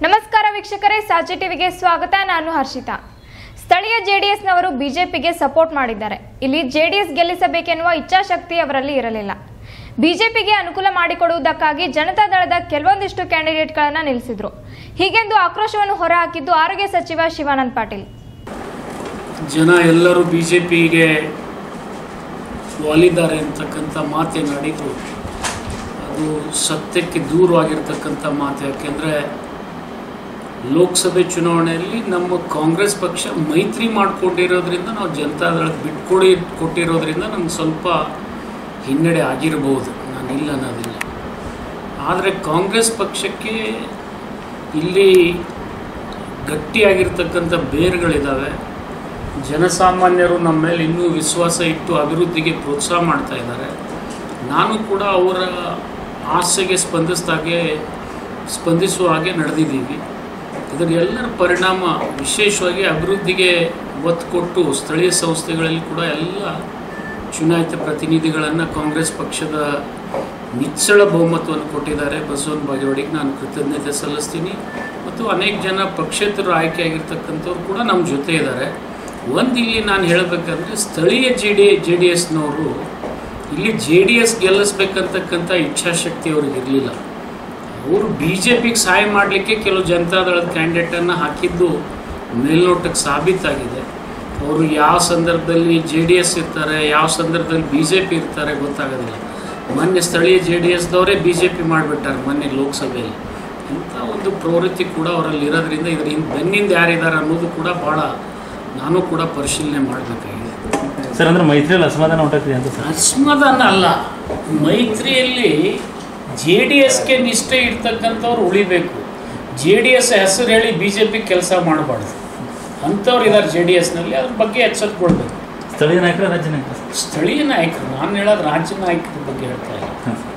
ನಮಸ್ಕಾರ ವೀಕ್ಷಕರೇ ಸಾಚಿ ಟಿವಿಗೆ ಸ್ವಾಗತ ನಾನು ಹರ್ಷಿತಾ ಸ್ಥಳೀಯ ಜೆಡಿಎಸ್ನವರು ಬಿಜೆಪಿಗೆ ಸಪೋರ್ಟ್ ಮಾಡಿದ್ದಾರೆ ಇಲ್ಲಿ ಜೆಡಿಎಸ್ ಗೆಲ್ಲಿಸಬೇಕೆನ್ನುವ ಇಚ್ಛಾಶಕ್ತಿ ಅವರಲ್ಲಿ ಇರಲಿಲ್ಲ ಬಿಜೆಪಿಗೆ ಅನುಕೂಲ ಮಾಡಿಕೊಡುವುದಕ್ಕಾಗಿ ಜನತಾ ದಳದ ಕೆಲವೊಂದಿಷ್ಟು ಕ್ಯಾಂಡಿಡೇಟ್ಗಳನ್ನ ನಿಲ್ಲಿಸಿದ್ರು ಹೀಗೆಂದು ಆಕ್ರೋಶವನ್ನು ಹೊರಹಾಕಿದ್ದು ಆರೋಗ್ಯ ಸಚಿವ ಶಿವಾನಂದ್ ಪಾಟೀಲ್ ಜನ ಎಲ್ಲರೂ ಬಿ ಜೆ ಪಿಗೆ ಒಲಿದ್ದಾರೆ ಅಂತಕ್ಕಂಥ ಮಾತೇನಾಡಿದ್ರು ಅದು ಸತ್ಯಕ್ಕೆ ದೂರವಾಗಿರ್ತಕ್ಕಂಥ ಮಾತು ಯಾಕೆಂದರೆ ಲೋಕಸಭೆ ಚುನಾವಣೆಯಲ್ಲಿ ನಮ್ಮ ಕಾಂಗ್ರೆಸ್ ಪಕ್ಷ ಮೈತ್ರಿ ಮಾಡಿಕೊಂಡಿರೋದ್ರಿಂದ ನಾವು ಜನತಾದಳ ಬಿಟ್ಕೊಡಿ ಕೊಟ್ಟಿರೋದ್ರಿಂದ ನಮ್ಗೆ ಸ್ವಲ್ಪ ಹಿನ್ನಡೆ ಆಗಿರ್ಬೋದು ನಾನು ಇಲ್ಲ ಅನ್ನೋದಿಲ್ಲ ಆದರೆ ಕಾಂಗ್ರೆಸ್ ಪಕ್ಷಕ್ಕೆ ಇಲ್ಲಿ ಗಟ್ಟಿಯಾಗಿರ್ತಕ್ಕಂಥ ಬೇರುಗಳಿದ್ದಾವೆ ಜನಸಾಮಾನ್ಯರು ನಮ್ಮ ಮೇಲೆ ಇನ್ನೂ ವಿಶ್ವಾಸ ಇಟ್ಟು ಅಭಿವೃದ್ಧಿಗೆ ಪ್ರೋತ್ಸಾಹ ಮಾಡ್ತಾ ಇದ್ದಾರೆ ನಾನು ಕೂಡ ಅವರ ಆಸೆಗೆ ಸ್ಪಂದಿಸಿದಾಗೆ ಸ್ಪಂದಿಸುವ ಹಾಗೆ ನಡೆದಿದ್ದೀವಿ ಇದರ ಎಲ್ಲರ ಪರಿಣಾಮ ವಿಶೇಷವಾಗಿ ಅಭಿವೃದ್ಧಿಗೆ ಒತ್ತು ಕೊಟ್ಟು ಸ್ಥಳೀಯ ಸಂಸ್ಥೆಗಳಲ್ಲಿ ಕೂಡ ಎಲ್ಲ ಚುನಾಯಿತ ಪ್ರತಿನಿಧಿಗಳನ್ನು ಕಾಂಗ್ರೆಸ್ ಪಕ್ಷದ ನಿಚ್ಚಳ ಬಹುಮತವನ್ನು ಕೊಟ್ಟಿದ್ದಾರೆ ಬಸವನ ಬಾಗೇವಾಡಿಗೆ ನಾನು ಕೃತಜ್ಞತೆ ಸಲ್ಲಿಸ್ತೀನಿ ಮತ್ತು ಅನೇಕ ಜನ ಪಕ್ಷೇತರರು ಆಯ್ಕೆಯಾಗಿರ್ತಕ್ಕಂಥವ್ರು ಕೂಡ ನಮ್ಮ ಜೊತೆ ಇದ್ದಾರೆ ಒಂದು ಇಲ್ಲಿ ನಾನು ಹೇಳಬೇಕಂದ್ರೆ ಸ್ಥಳೀಯ ಜೆ ಡಿ ಜೆ ಡಿ ಎಸ್ನವರು ಇಲ್ಲಿ ಜೆ ಡಿ ಎಸ್ ಗೆಲ್ಲಿಸ್ಬೇಕಂತಕ್ಕಂಥ ಇಚ್ಛಾಶಕ್ತಿ ಅವ್ರಿಗೆ ಇರಲಿಲ್ಲ ಅವರು ಬಿ ಜೆ ಪಿಗೆ ಸಹಾಯ ಮಾಡಲಿಕ್ಕೆ ಕೆಲವು ಜನತಾದಳದ ಕ್ಯಾಂಡಿಡೇಟನ್ನು ಹಾಕಿದ್ದು ಮೇಲ್ನೋಟಕ್ಕೆ ಸಾಬೀತಾಗಿದೆ ಅವರು ಯಾವ ಸಂದರ್ಭದಲ್ಲಿ ಜೆ ಡಿ ಎಸ್ ಇರ್ತಾರೆ ಯಾವ ಸಂದರ್ಭದಲ್ಲಿ ಬಿ ಜೆ ಪಿ ಇರ್ತಾರೆ ಗೊತ್ತಾಗೋದಿಲ್ಲ ಮೊನ್ನೆ ಸ್ಥಳೀಯ ಜೆ ಡಿ ಎಸ್ದವರೇ ಬಿ ಜೆ ಪಿ ಮಾಡಿಬಿಟ್ಟಾರೆ ಮೊನ್ನೆ ಲೋಕಸಭೆಯಲ್ಲಿ ಇಂಥ ಒಂದು ಪ್ರವೃತ್ತಿ ಕೂಡ ಅವರಲ್ಲಿ ಇರೋದ್ರಿಂದ ಇದ್ರ ಹಿಂದೆ ಬೆನ್ನಿಂದ ಯಾರಿದ್ದಾರೆ ಅನ್ನೋದು ಕೂಡ ಭಾಳ ನಾನು ಕೂಡ ಪರಿಶೀಲನೆ ಮಾಡಬೇಕಾಗಿದೆ ಸರ್ ಅಂದ್ರೆ ಮೈತ್ರಿಯಲ್ಲಿ ಅಸಮಾಧಾನ ಉಂಟಾಗ್ತಿದೆ ಅಂತ ಸರ್ ಅಸಮಾಧಾನ ಅಲ್ಲ ಮೈತ್ರಿಯಲ್ಲಿ ಜೆ ಡಿ ಎಸ್ಗೆ ನಿಷ್ಠೆ ಇರ್ತಕ್ಕಂಥವ್ರು ಉಳಿಬೇಕು ಜೆ ಡಿ ಎಸ್ ಹೆಸರು ಹೇಳಿ ಬಿ ಜೆ ಪಿ ಕೆಲಸ ಮಾಡಬಾರ್ದು ಅಂಥವ್ರು ಇದ್ದಾರೆ ಜೆ ಡಿ ಎಸ್ನಲ್ಲಿ ಅದ್ರ ಬಗ್ಗೆ ಎಚ್ಚೆತ್ಕೊಳ್ಬೇಕು ಸ್ಥಳೀಯ ನಾಯಕರ ರಾಜ್ಯ ನಾಯಕರು ಸರ್ ಸ್ಥಳೀಯ ನಾಯಕರು ನಾನು ಹೇಳೋದು ರಾಜ್ಯ ನಾಯಕರ ಬಗ್ಗೆ ಹೇಳ್ತಾ ಇಲ್ಲ ಹಾಂ